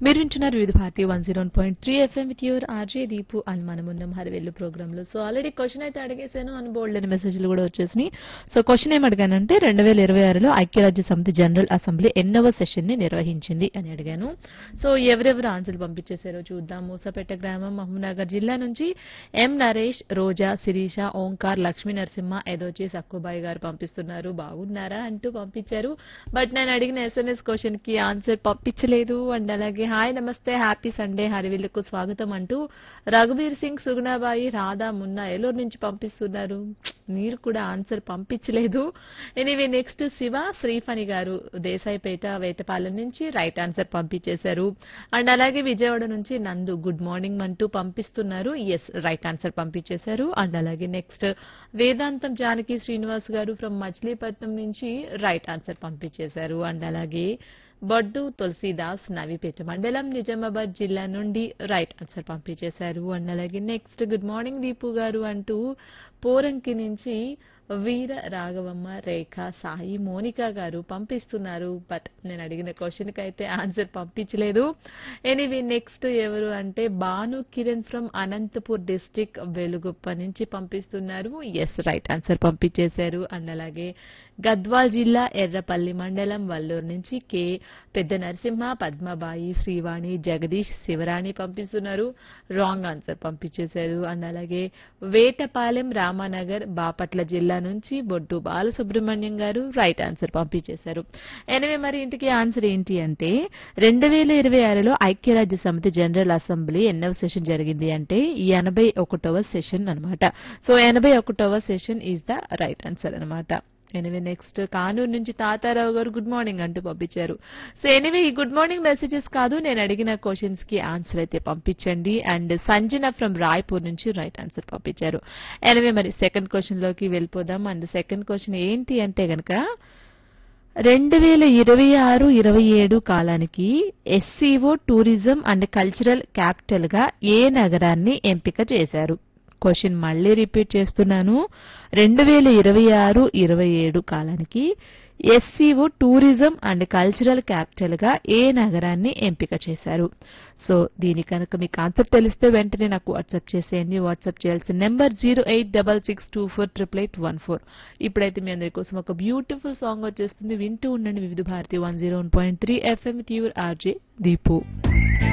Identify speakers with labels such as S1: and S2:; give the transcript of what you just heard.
S1: మీరు వింటున్నారు Vividh Bharati one zero point three FM with your RJ Deepu అని మనం ఉన్నాం హరివెల్లు ప్రోగ్రామ్ లో సో ఆల్రెడీ క్వశ్చన్ అయితే అడిగేశాను అని బోల్డ్ అని మెసేజ్లు కూడా వచ్చేసినాయి సో క్వశ్చన్ ఏం అడిగానంటే రెండు వేల ఇరవై ఆరులో ఐక్యరాజ్య సమితి జనరల్ అసెంబ్లీ ఎన్నవ సెషన్ ని నిర్వహించింది అని అడిగాను సో ఎవరెవరు ఆన్సర్లు పంపించేశారో చూద్దాం మూసపేట గ్రామం మహబూబ్నగర్ జిల్లా నుంచి ఎం నరేష్ రోజా శిరీష ఓంకార్ లక్ష్మీ నరసింహ ఎదోచి సక్కుబాయి గారు పంపిస్తున్నారు బాగున్నారా అంటూ పంపించారు బట్ నేను అడిగిన ఎస్ఎంఎస్ క్వశ్చన్ కి ఆన్సర్ పంపించలేదు అండ్ అలాగే హాయ్ నమస్తే హ్యాపీ సండే హరివిల్లుకు స్వాగతం అంటూ రఘుబీర్ సింగ్ సుగుణాబాయి రాధా మున్నా ఏలూరు నుంచి పంపిస్తున్నారు మీరు కూడా ఆన్సర్ పంపించలేదు ఎనీవే నెక్స్ట్ శివ శ్రీఫణి గారు దేశాయిపేట వేటపాలెం నుంచి రైట్ ఆన్సర్ పంపించేశారు అండ్ అలాగే విజయవాడ నుంచి నందు గుడ్ మార్నింగ్ అంటూ పంపిస్తున్నారు ఎస్ రైట్ ఆన్సర్ పంపించేశారు అండ్ అలాగే నెక్స్ట్ వేదాంతం జానకి శ్రీనివాస్ గారు ఫ్రమ్ మచిలీపట్నం నుంచి రైట్ ఆన్సర్ పంపించేశారు అండ్ అలాగే బొడ్డు తులసీదాస్ నవీపేట మండలం నిజామాబాద్ జిల్లా నుండి రైట్ ఆన్సర్ పంపించేశారు అండ్ అలాగే నెక్స్ట్ గుడ్ మార్నింగ్ దీపు గారు అంటూ పోరంకి నుంచి వీర రాఘవమ్మ రేఖ సాయి మోనిక గారు పంపిస్తున్నారు బట్ నేను అడిగిన క్వశ్చన్ కి అయితే ఆన్సర్ పంపించలేదు ఎనీవే నెక్స్ట్ ఎవరు అంటే భాను కిరణ్ ఫ్రమ్ అనంతపూర్ డిస్టిక్ వెలుగుప్ప నుంచి పంపిస్తున్నారు ఎస్ రైట్ ఆన్సర్ పంపించేశారు అండ్ అలాగే గద్వాల్ జిల్లా ఎర్రపల్లి మండలం వల్లూరు నుంచి కె పెద్ద నరసింహ పద్మబాయి శ్రీవాణి జగదీష్ శివరాణి పంపిస్తున్నారు రాంగ్ ఆన్సర్ పంపించేశారు అండ్ అలాగే వేటపాలెం రామానగర్ బాపట్ల జిల్లా నుంచి బొడ్డు బాలసుబ్రహ్మణ్యం గారు రైట్ ఆన్సర్ పంపించేశారు ఎనివే మరి ఇంటికి ఆన్సర్ ఏంటి అంటే రెండు వేల ఇరవై ఆరులో ఐక్యరాజ్య సమితి జనరల్ అసెంబ్లీ ఎన్నవ సెషన్ జరిగింది అంటే ఎనభై ఒకటవ సెషన్ అన్నమాట సో ఎనభై ఒకటవ session is the right answer అన్నమాట ఎనివే నెక్స్ట్ కానూరు నుంచి తాతారావు గారు గుడ్ మార్నింగ్ అంటూ పంపించారు సో ఎనివే ఈ గుడ్ మార్నింగ్ మెసేజెస్ కాదు నేను అడిగిన క్వశ్చన్స్ కి ఆన్సర్ అయితే పంపించండి అండ్ సంజన ఫ్రమ్ రాయ్పూర్ నుంచి రైట్ ఆన్సర్ పంపించారు ఎనివే మరి సెకండ్ క్వశ్చన్ లోకి వెళ్ళిపోదాం అండ్ సెకండ్ క్వశ్చన్ ఏంటి అంటే గనక రెండు వేల ఇరవై ఆరు ఇరవై ఏడు కాలానికి SCO tourism and cultural capital గా ఏ నగరాన్ని ఎంపిక చేశారు క్వశ్చన్ మళ్ళీ రిపీట్ చేస్తున్నాను రెండు వేల ఇరవై ఆరు ఇరవై ఏడు కాలానికి SCO tourism and cultural capital గా ఏ నగరాన్ని ఎంపిక చేశారు సో దీని కనుక మీకు ఆన్సర్ తెలిస్తే వెంటనే నాకు వాట్సాప్ చేసేయండి వాట్సాప్ చేయాల్సిన number zero eight double six two four triple eight one four ఇప్పుడైతే మీ అందరి కోసం ఒక బ్యూటిఫుల్ సాంగ్ వచ్చేస్తుంది వింటూ ఉండండి Vividh Bharati one zero one point three FM with your RJ Deepu